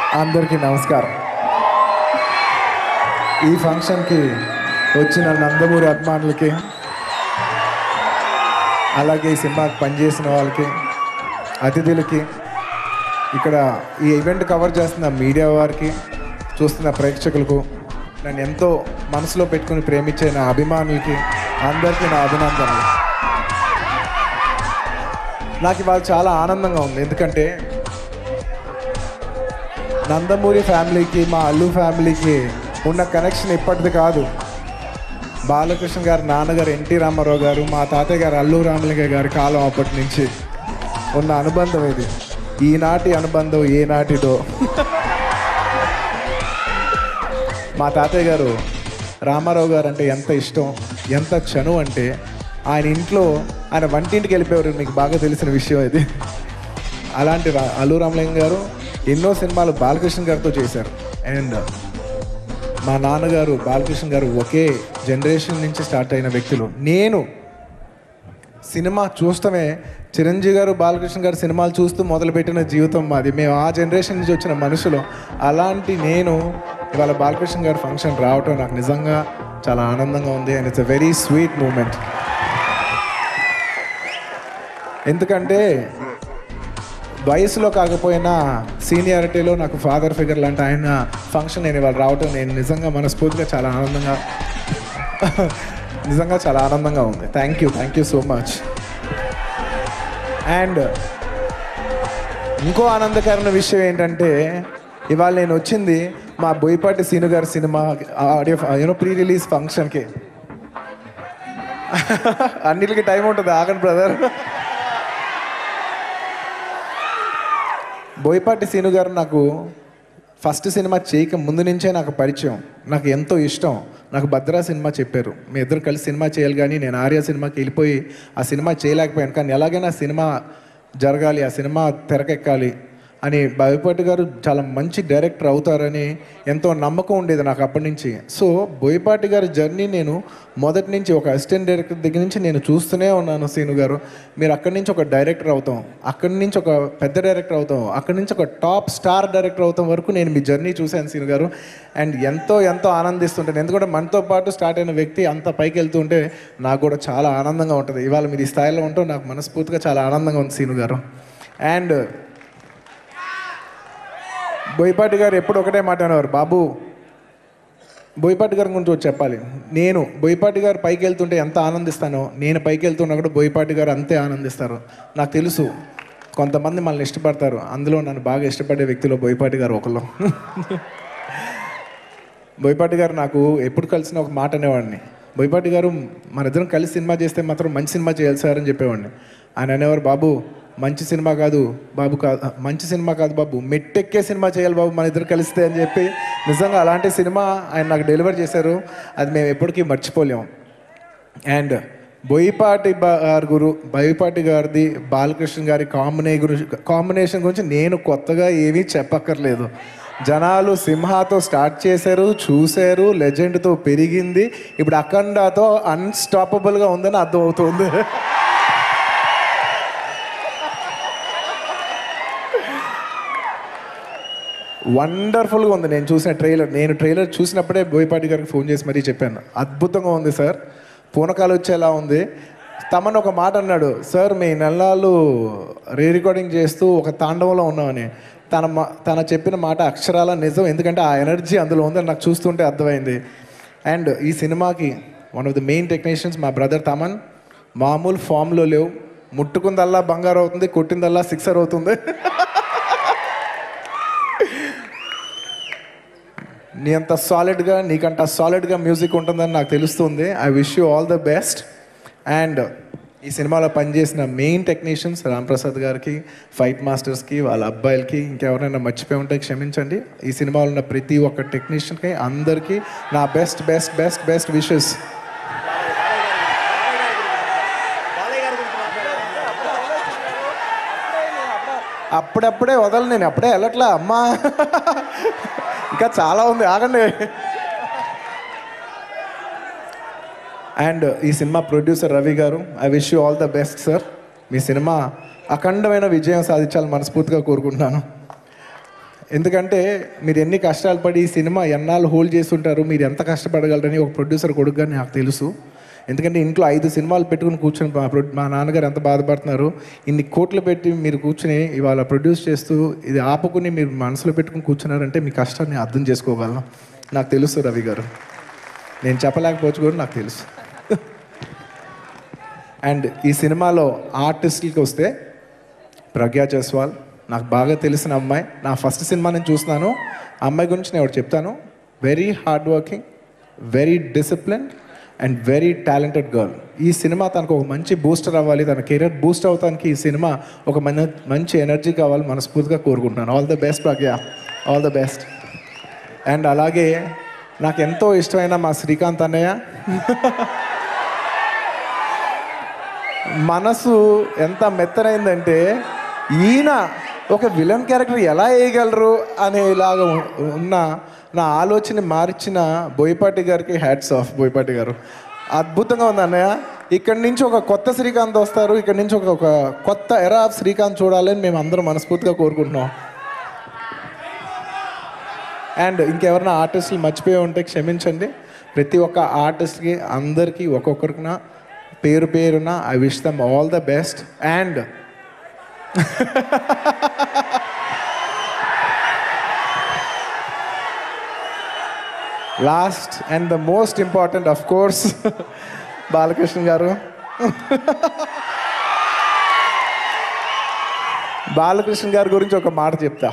అందరికీ నమస్కారం ఈ ఫంక్షన్కి వచ్చిన నందమూరి అభిమానులకి అలాగే ఈ సినిమాకి పనిచేసిన వాళ్ళకి అతిథులకి ఇక్కడ ఈ ఈవెంట్ కవర్ చేస్తున్న మీడియా వారికి చూస్తున్న ప్రేక్షకులకు నన్ను ఎంతో మనసులో పెట్టుకుని ప్రేమించే నా అభిమానులకి అందరికీ నా అభినందనలు నాకు ఇవాళ చాలా ఆనందంగా ఉంది ఎందుకంటే నందమూరి ఫ్యామిలీకి మా అల్లు ఫ్యామిలీకి ఉన్న కనెక్షన్ ఇప్పటిది కాదు బాలకృష్ణ గారి నాన్నగారు ఎన్టీ రామారావు గారు మా తాతయ్య గారు అల్లు రామలింగ గారి కాలం అప్పటి నుంచి ఉన్న అనుబంధం ఇది ఈనాటి అనుబంధం ఏ నాటిదో మా తాతయ్య గారు రామారావు గారు అంటే ఎంత ఇష్టం ఎంత చనువు అంటే ఆయన ఇంట్లో ఆయన వంటింటికి వెళ్ళిపోయారు మీకు బాగా తెలిసిన విషయం ఇది అలాంటి రా- అల్లు రామలింగ గారు ఎన్నో సినిమాలు బాలకృష్ణ గారితో చేశారు అండ్ మా నాన్నగారు బాలకృష్ణ గారు ఒకే జనరేషన్ నుంచి స్టార్ట్ అయిన వ్యక్తులు నేను సినిమా చూస్తమే చిరంజీవి గారు బాలకృష్ణ గారు సినిమాలు చూస్తూ మొదలుపెట్టిన జీవితం మాది మేము ఆ జనరేషన్ నుంచి వచ్చిన మనుషులు అలాంటి నేను ఇవాళ బాలకృష్ణ గారి ఫంక్షన్ రావటం నాకు నిజంగా చాలా ఆనందంగా ఉంది and it's a very sweet moment ఎందుకంటే వయసులో కాకపోయినా సీనియారిటీలో నాకు ఫాదర్ ఫిగర్ లాంటి ఆయన ఫంక్షన్ నేను ఇవాళ రావటం నేను నిజంగా మనస్ఫూర్తిగా చాలా ఆనందంగా నిజంగా చాలా ఆనందంగా ఉంది thank you thank you so much and ఇంకో ఆనందకరమైన విషయం ఏంటంటే ఇవాళ నేను వచ్చింది మా బోయపాటి సీను గారి సినిమా ఆడియో యూనో ప్రీ రిలీజ్ ఫంక్షన్కి అన్నిటికీ టైం ఉంటుంది ఆగండి బ్రదర్ బోయపాటి సీను గారు నాకు ఫస్ట్ సినిమా చేయక ముందు నుంచే నాకు పరిచయం నాకు ఎంతో ఇష్టం నాకు భద్రా సినిమా చెప్పారు మీ ఇద్దరు కలిసి సినిమా చేయాలి కానీ నేను ఆర్య సినిమాకి వెళ్ళిపోయి ఆ సినిమా చేయలేకపోయాను కానీ ఎలాగైనా ఆ సినిమా జరగాలి ఆ సినిమా తెరకెక్కాలి అని బోయపాటి గారు చాలా మంచి డైరెక్టర్ అవుతారని ఎంతో నమ్మకం ఉండేది నాకు అప్పటి నుంచి సో బోయపాటి గారి జర్నీ నేను మొదటి నుంచి ఒక అసిస్టెంట్ డైరెక్టర్ దగ్గర నుంచి నేను చూస్తూనే ఉన్నాను సీను గారు మీరు అక్కడి నుంచి ఒక డైరెక్టర్ అవుతాం అక్కడి నుంచి ఒక పెద్ద డైరెక్టర్ అవుతాం అక్కడి నుంచి ఒక టాప్ స్టార్ డైరెక్టర్ అవుతాం వరకు నేను మీ జర్నీ చూశాను సీను గారు అండ్ ఎంతో ఎంతో ఆనందిస్తుంటాను ఎందుకంటే మనతో పాటు స్టార్ట్ అయిన వ్యక్తి అంత పైకి వెళ్తూ ఉంటే నాకు కూడా చాలా ఆనందంగా ఉంటుంది ఇవాళ మీరు ఈ స్థాయిలో ఉంటూ నాకు మనస్ఫూర్తిగా చాలా ఆనందంగా ఉంది సీను గారు అండ్ బోయపాటి గారు ఎప్పుడు ఒకటే మాట అనేవారు బాబు బోయపాటి గారి గురించి ఒకటి చెప్పాలి నేను బోయపాటి గారు పైకి వెళ్తుంటే ఎంత ఆనందిస్తానో నేను పైకి వెళ్తున్నా కూడా బోయపాటి గారు అంతే ఆనందిస్తారు నాకు తెలుసు కొంతమంది మనల్ని ఇష్టపడతారు అందులో నన్ను బాగా ఇష్టపడే వ్యక్తిలో బోయపాటి గారు ఒకళ్ళు బోయపాటి గారు నాకు ఎప్పుడు కలిసిన ఒక మాట అనేవాడిని బోయపాటి గారు మన ఇద్దరం కలిసి సినిమా చేస్తే మాత్రం మంచి సినిమా చేయాలి సార్ అని చెప్పేవాడిని ఆయన అనేవారు బాబు మంచి సినిమా కాదు బాబు కాదు మంచి సినిమా కాదు బాబు మెట్టెక్కే సినిమా చేయాలి బాబు మన ఇద్దరు కలిస్తే అని చెప్పి నిజంగా అలాంటి సినిమా ఆయన నాకు డెలివర్ చేశారు అది మేము ఎప్పటికీ మర్చిపోలేము అండ్ బోయపాటి గారి గురు బోయపాటి గారిది బాలకృష్ణ గారి కాంబినే గురించి కాంబినేషన్ గురించి నేను కొత్తగా ఏమీ చెప్పక్కర్లేదు జనాలు సింహాతో స్టార్ట్ చేశారు చూశారు లెజెండ్తో పెరిగింది ఇప్పుడు అఖండాతో అన్స్టాపబుల్గా ఉందని అర్థమవుతుంది వండర్ఫుల్గా ఉంది నేను చూసిన ట్రైలర్ నేను ట్రైలర్ చూసినప్పుడే బోయపాటి గారికి ఫోన్ చేసి మరీ చెప్పాను అద్భుతంగా ఉంది సార్ పూనకాలు వచ్చేలా ఉంది తమను ఒక మాట అన్నాడు సార్ మీ నెలలు రీ రికార్డింగ్ చేస్తూ ఒక తాండవంలో ఉన్నామని తన మా తన చెప్పిన మాట అక్షరాల నిజం ఎందుకంటే ఆ ఎనర్జీ అందులో ఉందని నాకు చూస్తుంటే అర్థమైంది అండ్ ఈ సినిమాకి one of the main technicians మా బ్రదర్ తమన్ మామూలు ఫామ్లో లేవు ముట్టుకుందల్లా బంగారు అవుతుంది కొట్టిందల్లా సిక్సర్ అవుతుంది నీ అంత సాలిడ్గా నీకంత సాలిడ్గా మ్యూజిక్ ఉంటుందని నాకు తెలుస్తుంది I wish you all the best and ఈ సినిమాలో పనిచేసిన మెయిన్ టెక్నీషియన్స్ రాంప్రసాద్ గారికి ఫైట్ మాస్టర్స్కి వాళ్ళ అబ్బాయిలకి ఇంకెవరైనా మర్చిపోయి ఉంటే క్షమించండి ఈ సినిమాలో ఉన్న ప్రతి ఒక్క టెక్నీషియన్కి అందరికీ నా best best best best wishes అప్పుడప్పుడే వదలు నేను అప్పుడే వెళ్ళట్లా అమ్మా ఇంకా చాలా ఉంది ఆగండి అండ్ ఈ cinema producer Ravi garu I wish you all the best sir మీ సినిమా అఖండమైన విజయం సాధించాలని మనస్ఫూర్తిగా కోరుకుంటున్నాను ఎందుకంటే మీరు ఎన్ని కష్టాలు పడి ఈ సినిమా ఎన్నాళ్ళు హోల్డ్ చేసి ఉంటారు మీరు ఎంత కష్టపడగలరని ఒక ప్రొడ్యూసర్ కొడుకుగా నాకు తెలుసు ఎందుకంటే ఇంట్లో ఐదు సినిమాలు పెట్టుకుని కూర్చొని మా ప్రొ- మా నాన్నగారు ఎంత బాధపడుతున్నారు ఇన్ని కోట్లు పెట్టి మీరు కూర్చుని ఇవాళ ప్రొడ్యూస్ చేస్తూ ఇది ఆపుకుని మీరు మనసులో పెట్టుకుని కూర్చున్నారంటే మీ కష్టాన్ని అర్థం చేసుకోగలను నాకు తెలుసు రవి గారు నేను చెప్పలేకపోవచ్చు కూడా నాకు తెలుసు అండ్ ఈ సినిమాలో ఆర్టిస్టులకి వస్తే ప్రజ్ఞా జైస్వాల్ నాకు బాగా తెలిసిన అమ్మాయి నా ఫస్ట్ సినిమా నేను చూస్తున్నాను ఆ అమ్మాయి గురించి నేను ఒకటి చెప్తాను very hard working very discipline and very talented girl ఈ సినిమా తనకు ఒక మంచి బూస్టర్ అవ్వాలి తన కెరీర్ బూస్ట్ అవటానికి ఈ సినిమా ఒక మన మంచి ఎనర్జీ కావాలి మనస్ఫూర్తిగా కోరుకుంటున్నాను all the best Pragna all the best and అలాగే నాకు ఎంతో ఇష్టమైన మా శ్రీకాంత్ అన్నయ్య మనసు ఎంత మెత్తనైందంటే ఈయన ఒక విలన్ క్యారెక్టర్ ఎలా వేయగలరు అనేలాగా ఉ- ఉన్న నా ఆలోచన మార్చిన బోయపాటి గారికి హ్యాట్స్ ఆఫ్ బోయపాటి గారు అద్భుతంగా ఉంది అన్నయ్య ఇక్కడి నుంచి ఒక కొత్త శ్రీకాంత్ వస్తారు ఇక్కడి నుంచి ఒక ఒక కొత్త ఎరా ఆఫ్ శ్రీకాంత్ చూడాలని మేము అందరం మనస్ఫూర్తిగా కోరుకుంటున్నాం అండ్ ఇంకెవరైనా ఆర్టిస్టులు మర్చిపోయి ఉంటే క్షమించండి ప్రతి ఒక్క ఆర్టిస్ట్కి అందరికీ ఒక్కొక్కరికిన పేరు పేరున I wish them all the best and last and the most important of course Balakrishna garu Balakrishna గారి గురించి ఒక మాట చెప్తా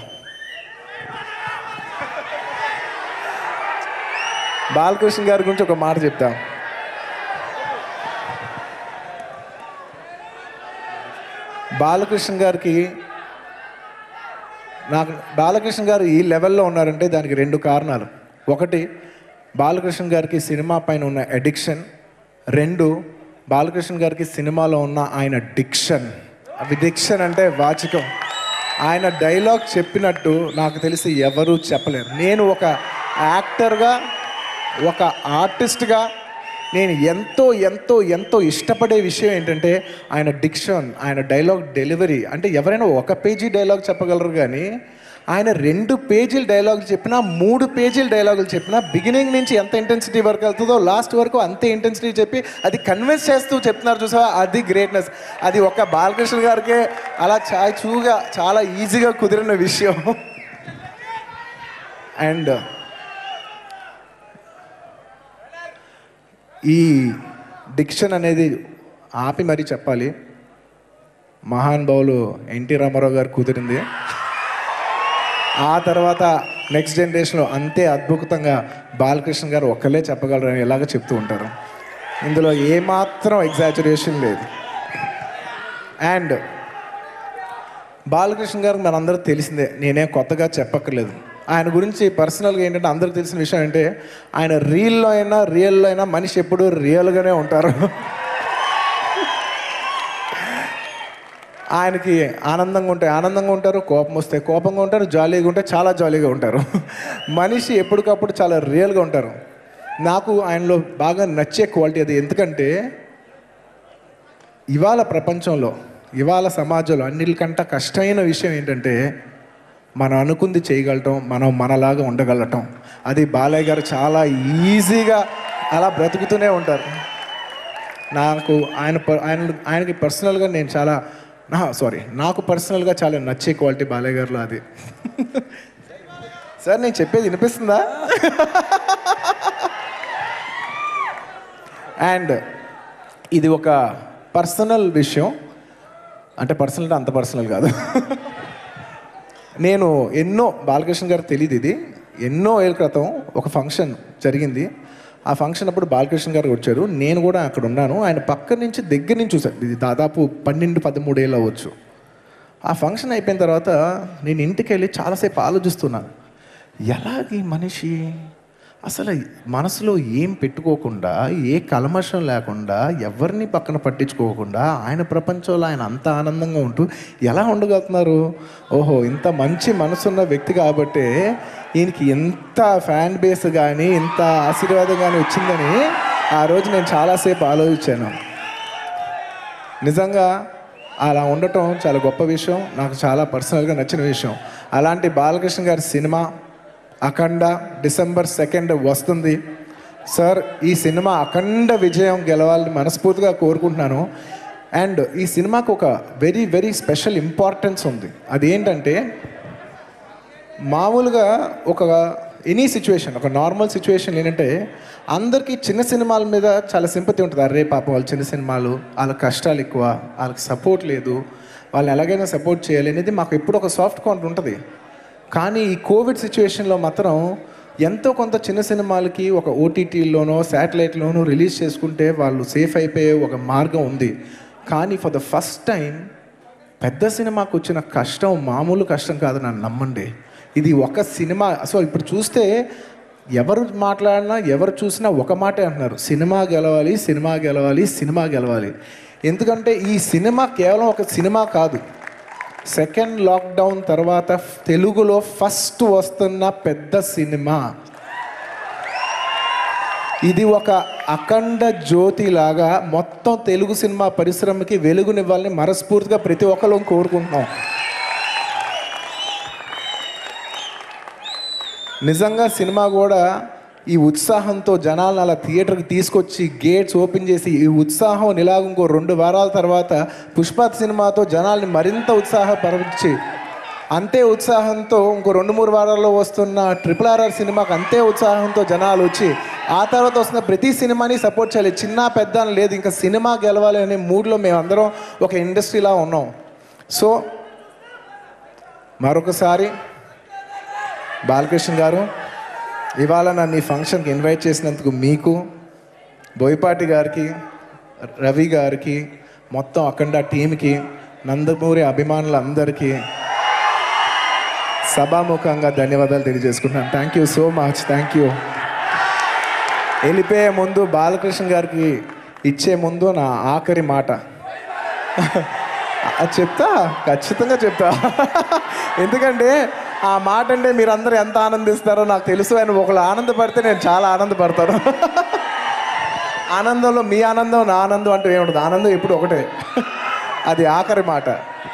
బాలకృష్ణ గారి గురించి ఒక మాట చెప్తా బాలకృష్ణ గారికి నాకు బాలకృష్ణ గారు ఈ లెవెల్లో ఉన్నారంటే దానికి రెండు కారణాలు ఒకటి బాలకృష్ణ గారికి సినిమా పైన ఉన్న అడిక్షన్ రెండు బాలకృష్ణ గారికి సినిమాలో ఉన్న ఆయన డిక్షన్ అవి డిక్షన్ అంటే వాచికం ఆయన డైలాగ్ చెప్పినట్టు నాకు తెలిసి ఎవరూ చెప్పలేరు నేను ఒక యాక్టర్గా ఒక ఆర్టిస్ట్గా నేను ఎంతో ఎంతో ఎంతో ఇష్టపడే విషయం ఏంటంటే ఆయన డిక్షన్ ఆయన డైలాగ్ డెలివరీ అంటే ఎవరైనా ఒక పేజీ డైలాగ్ చెప్పగలరు కానీ ఆయన రెండు పేజీల డైలాగులు చెప్పినా మూడు పేజీల డైలాగులు చెప్పినా బిగినింగ్ నుంచి ఎంత ఇంటెన్సిటీ వరకు వెళ్తుందో లాస్ట్ వరకు అంతే ఇంటెన్సిటీ చెప్పి అది కన్విన్స్ చేస్తూ చెప్తున్నారు చూసావా అది గ్రేట్నెస్ అది ఒక బాలకృష్ణ గారికే అలా చాయ్ చూగా చాలా ఈజీగా కుదిరిన విషయం అండ్ ఈ డిక్షన్ అనేది ఆపి మరీ చెప్పాలి మహానుభావులు ఎన్టీ రామారావు గారు కుదిరింది ఆ తర్వాత నెక్స్ట్ జనరేషన్లో అంతే అద్భుతంగా బాలకృష్ణ గారు ఒక్కలే చెప్పగలరు అని ఇలాగ చెప్తూ ఉంటారు ఇందులో ఏమాత్రం ఎగ్జాచురేషన్ లేదు అండ్ బాలకృష్ణ గారికి మనందరూ తెలిసిందే నేనే కొత్తగా చెప్పక్కర్లేదు ఆయన గురించి పర్సనల్గా ఏంటంటే అందరికి తెలిసిన విషయం అంటే ఆయన రీల్లో అయినా రియల్లో అయినా మనిషి ఎప్పుడు రియల్గానే ఉంటారు ఆయనకి ఆనందంగా ఉంటే ఆనందంగా ఉంటారు కోపం వస్తే కోపంగా ఉంటారు జాలీగా ఉంటే చాలా జాలీగా ఉంటారు మనిషి ఎప్పటికప్పుడు చాలా రియల్గా ఉంటారు నాకు ఆయనలో బాగా నచ్చే క్వాలిటీ అది ఎందుకంటే ఇవాళ ప్రపంచంలో ఇవాళ సమాజంలో అన్నిటికంటే కష్టమైన విషయం ఏంటంటే మనం అనుకుంది చేయగలటం మనం మనలాగా ఉండగలటం అది బాలయ్య గారు చాలా ఈజీగా అలా బ్రతుకుతూనే ఉంటారు నాకు ఆయన ప- ఆయన ఆయనకి పర్సనల్గా నేను చాలా సారీ నాకు పర్సనల్గా చాలా నచ్చే క్వాలిటీ బాలయ్య గారిలో అది సార్ నేను చెప్పేది వినిపిస్తుందా అండ్ ఇది ఒక పర్సనల్ విషయం అంటే పర్సనల్ అంటే అంత పర్సనల్ కాదు నేను ఎన్నో బాలకృష్ణ గారు తెలియదు ఇది ఎన్నో ఏళ్ళ క్రితం ఒక ఫంక్షన్ జరిగింది ఆ ఫంక్షన్ అప్పుడు బాలకృష్ణ గారు వచ్చారు నేను కూడా అక్కడ ఉన్నాను ఆయన పక్క నుంచి దగ్గర నుంచి చూశాను ఇది దాదాపు పన్నెండు పదమూడు ఏళ్ళు అవ్వచ్చు ఆ ఫంక్షన్ అయిపోయిన తర్వాత నేను ఇంటికి వెళ్ళి చాలాసేపు ఆలోచిస్తున్నాను ఎలాగీ మనిషి అసలు మనసులో ఏం పెట్టుకోకుండా ఏ కల్మషం లేకుండా ఎవరిని పక్కన పట్టించుకోకుండా ఆయన ప్రపంచంలో ఆయన అంత ఆనందంగా ఉంటూ ఎలా ఉండగలుగుతున్నారు ఓహో ఇంత మంచి మనసున్న వ్యక్తి కాబట్టే ఈయనకి ఎంత ఫ్యాన్ బేస్ కానీ ఇంత ఆశీర్వాదం కానీ వచ్చిందని ఆ రోజు నేను చాలాసేపు ఆలోచించాను నిజంగా అలా ఉండటం చాలా గొప్ప విషయం నాకు చాలా పర్సనల్గా నచ్చిన విషయం అలాంటి బాలకృష్ణ గారి సినిమా అఖండ డిసెంబర్ సెకండ్ వస్తుంది సార్ ఈ సినిమా అఖండ విజయం గెలవాలని మనస్ఫూర్తిగా కోరుకుంటున్నాను అండ్ ఈ సినిమాకు ఒక వెరీ వెరీ స్పెషల్ ఇంపార్టెన్స్ ఉంది అదేంటంటే మామూలుగా ఒక ఎనీ సిచ్యువేషన్ ఒక నార్మల్ సిచ్యువేషన్ ఏంటంటే అందరికీ చిన్న సినిమాల మీద చాలా సింపతి ఉంటుంది అరే పాపం వాళ్ళు చిన్న సినిమాలు వాళ్ళ కష్టాలు ఎక్కువ వాళ్ళకి సపోర్ట్ లేదు వాళ్ళని ఎలాగైనా సపోర్ట్ చేయాలి అనేది మాకు ఎప్పుడు ఒక సాఫ్ట్ కౌంటర్ ఉంటుంది కానీ ఈ కోవిడ్ సిచ్యువేషన్లో మాత్రం ఎంతో కొంత చిన్న సినిమాలకి ఒక ఓటీటీలోనో శాటిలైట్లోనో రిలీజ్ చేసుకుంటే వాళ్ళు సేఫ్ అయిపోయే ఒక మార్గం ఉంది కానీ ఫర్ ద ఫస్ట్ టైం పెద్ద సినిమాకు వచ్చిన కష్టం మామూలు కష్టం కాదు నన్ను నమ్మండి ఇది ఒక సినిమా సో ఇప్పుడు చూస్తే ఎవరు మాట్లాడినా ఎవరు చూసినా ఒక మాటే అంటున్నారు సినిమా గెలవాలి సినిమా గెలవాలి సినిమా గెలవాలి ఎందుకంటే ఈ సినిమా కేవలం ఒక సినిమా కాదు సెకండ్ లాక్డౌన్ తర్వాత తెలుగులో ఫస్ట్ వస్తున్న పెద్ద సినిమా ఇది ఒక అఖండ జ్యోతి లాగా మొత్తం తెలుగు సినిమా పరిశ్రమకి వెలుగునివ్వాలని మనస్ఫూర్తిగా ప్రతి ఒక్కరు కోరుకుంటున్నాం నిజంగా సినిమా కూడా ఈ ఉత్సాహంతో జనాలను అలా థియేటర్కి తీసుకొచ్చి గేట్స్ ఓపెన్ చేసి ఈ ఉత్సాహం ఇలాగ ఇంకో రెండు వారాల తర్వాత పుష్ప సినిమాతో జనాల్ని మరింత ఉత్సాహపరిచి అంతే ఉత్సాహంతో ఇంకో రెండు మూడు వారాల్లో వస్తున్న ట్రిపుల్ ఆర్ఆర్ సినిమాకి అంతే ఉత్సాహంతో జనాలు వచ్చి ఆ తర్వాత వస్తున్న ప్రతి సినిమాని సపోర్ట్ చేయాలి చిన్న పెద్ద అని లేదు ఇంకా సినిమా గెలవాలి అనే మూడ్లో మేమందరం ఒక ఇండస్ట్రీలా ఉన్నాం సో మరొకసారి బాలకృష్ణ గారు ఇవాళ నన్ను ఈ ఫంక్షన్కి ఇన్వైట్ చేసినందుకు మీకు బోయపాటి గారికి రవి గారికి మొత్తం అఖండ టీంకి నందమూరి అభిమానులందరికీ సభాముఖంగా ధన్యవాదాలు తెలియజేసుకుంటున్నాను thank you so much thank you వెళ్ళిపోయే ముందు బాలకృష్ణ గారికి ఇచ్చే ముందు నా ఆఖరి మాట అది చెప్తా ఖచ్చితంగా చెప్తా ఎందుకంటే ఆ మాట అంటే మీరందరూ ఎంత ఆనందిస్తారో నాకు తెలుసు అని ఒకళ్ళు ఆనందపడితే నేను చాలా ఆనందపడతాను ఆనందంలో మీ ఆనందం నా ఆనందం అంటూ ఏముండదు ఆనందం ఎప్పుడు ఒకటే అది ఆఖరి మాట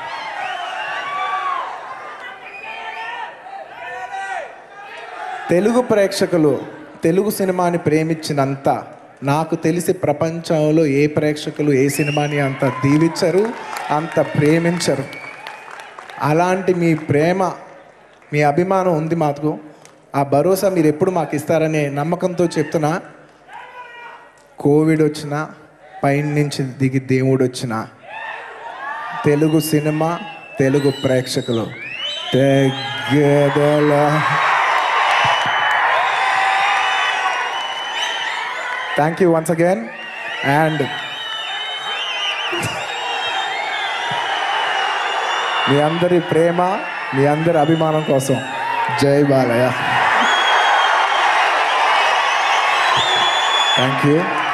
తెలుగు ప్రేక్షకులు తెలుగు సినిమాని ప్రేమించినంత నాకు తెలిసి ప్రపంచంలో ఏ ప్రేక్షకులు ఏ సినిమాని అంత దీవించరు అంత ప్రేమించరు అలాంటి మీ ప్రేమ మీ అభిమానం ఉంది మాకు ఆ భరోసా మీరు ఎప్పుడు మాకు ఇస్తారనే నమ్మకంతో చెప్తున్నా కోవిడ్ వచ్చినా పైన నుంచి దిగి దేవుడు వచ్చినా తెలుగు సినిమా తెలుగు ప్రేక్షకులు తెగదల thank you once again and మీ అందరి ప్రేమ మీ అందరి అభిమానం కోసం జై బాలయ్య థ్యాంక్ యూ